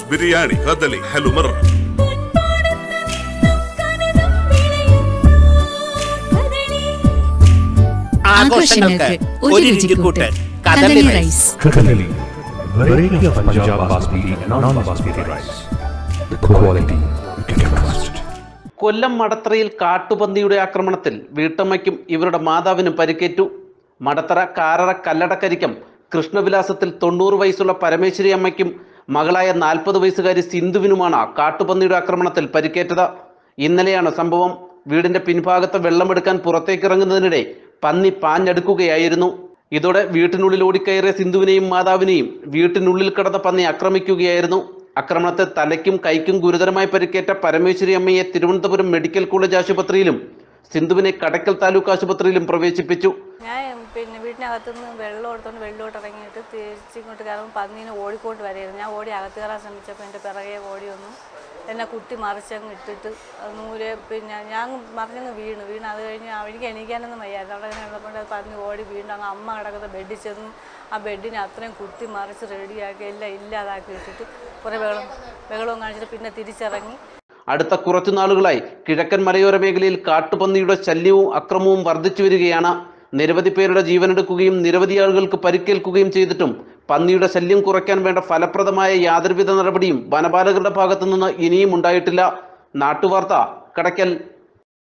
Rose biryani കദളി ഹലുമർ ആഘോഷങ്ങൾക്ക് ഒരു രുചിക്കൂട്ട് Kadali rice Kadali, variety of Punjab basmati and non-basmati rice. The quality you can trust. Kollam മടത്തറയിൽ കാട്ടുപന്നിയുടെ ആക്രമണത്തിൽ വീട്ടമ്മയ്ക്കും ഇവരുടെ മാതാവിനും പരിക്കേറ്റു മടത്തറ കാരറ കല്ലടക്കരിക്കം കൃഷ്ണവിലാസത്തിൽ തൊണ്ണൂറ് വയസ്സുള്ള പരമേശ്വരി അമ്മയ്ക്കും മകളായ നാൽപ്പത് വയസ്സുകാരി സിന്ധുവിനുമാണ് കാട്ടുപന്നിയുടെ ആക്രമണത്തിൽ പരിക്കേറ്റത് ഇന്നലെയാണ് സംഭവം വീടിന്റെ പിൻഭാഗത്ത് വെള്ളമെടുക്കാൻ പുറത്തേക്കിറങ്ങുന്നതിനിടെ പന്നി പാഞ്ഞടുക്കുകയായിരുന്നു ഇതോടെ വീട്ടിനുള്ളിൽ ഓടിക്കയറിയ സിന്ധുവിനെയും മാതാവിനെയും വീട്ടിനുള്ളിൽ കിടന്ന പന്നി ആക്രമിക്കുകയായിരുന്നു ആക്രമണത്തിൽ തലയ്ക്കും കൈക്കും ഗുരുതരമായി പരിക്കേറ്റ പരമേശ്വരി അമ്മയെ തിരുവനന്തപുരം മെഡിക്കൽ കോളേജ് ആശുപത്രിയിലും സിന്ധുവിനെ കടക്കൽ താലൂക്ക് ആശുപത്രിയിലും പ്രവേശിപ്പിച്ചു ഞാൻ പിന്നെ വീട്ടിനകത്തുനിന്ന് വെള്ളം എടുത്തോണ്ട് വെള്ളോട്ട് ഇറങ്ങിയിട്ട് തിരിച്ചിങ്ങോട്ട് കയറുമ്പോൾ പന്നീനെ ഓടിക്കൊണ്ട് വരായിരുന്നു ഞാൻ ഓടി അകത്ത് കയറാൻ ശ്രമിച്ചപ്പോൾ എൻ്റെ പിറകെ ഓടി വന്നു എന്നെ കുത്തി മറിച്ചങ്ങ് ഇട്ടിട്ട് അത് നൂല് പിന്നെ ഞാൻ മറിഞ്ഞങ്ങ് വീണു വീണ് അത് കഴിഞ്ഞ് എനിക്ക് എണീക്കാനൊന്നും വയ്യായിരുന്നു അവിടെ ഇങ്ങനെ കിടന്നുകൊണ്ട് അത് പറഞ്ഞ് ഓടി വീണ്ടും അങ്ങ് അമ്മ കിടക്കുന്ന ബെഡിൽ ചെന്ന് ആ ബെഡിനെ അത്രയും കുത്തി മറിച്ച് റെഡിയാക്കി എല്ലാം ഇല്ലാതാക്കി ഇട്ടിട്ട് കുറേ ബഹളം ബഹളവും കാണിച്ചിട്ട് പിന്നെ തിരിച്ചിറങ്ങി അടുത്ത കുറച്ചു നാളുകളായി കിഴക്കൻ മലയോര മേഖലയിൽ കാട്ടുപന്നിയുടെ ശല്യവും അക്രമവും വർദ്ധിച്ചു വരികയാണ് നിരവധി പേരുടെ ജീവനെടുക്കുകയും നിരവധി ആളുകൾക്ക് പരിക്കേൽക്കുകയും ചെയ്തിട്ടും പന്നിയുടെ ശല്യം കുറയ്ക്കാൻ വേണ്ട ഫലപ്രദമായ യാതൊരുവിധ നടപടിയും വനപാലകരുടെ ഭാഗത്തു നിന്ന് ഇനിയും ഉണ്ടായിട്ടില്ല നാട്ടുവാർത്ത കടയ്ക്കൽ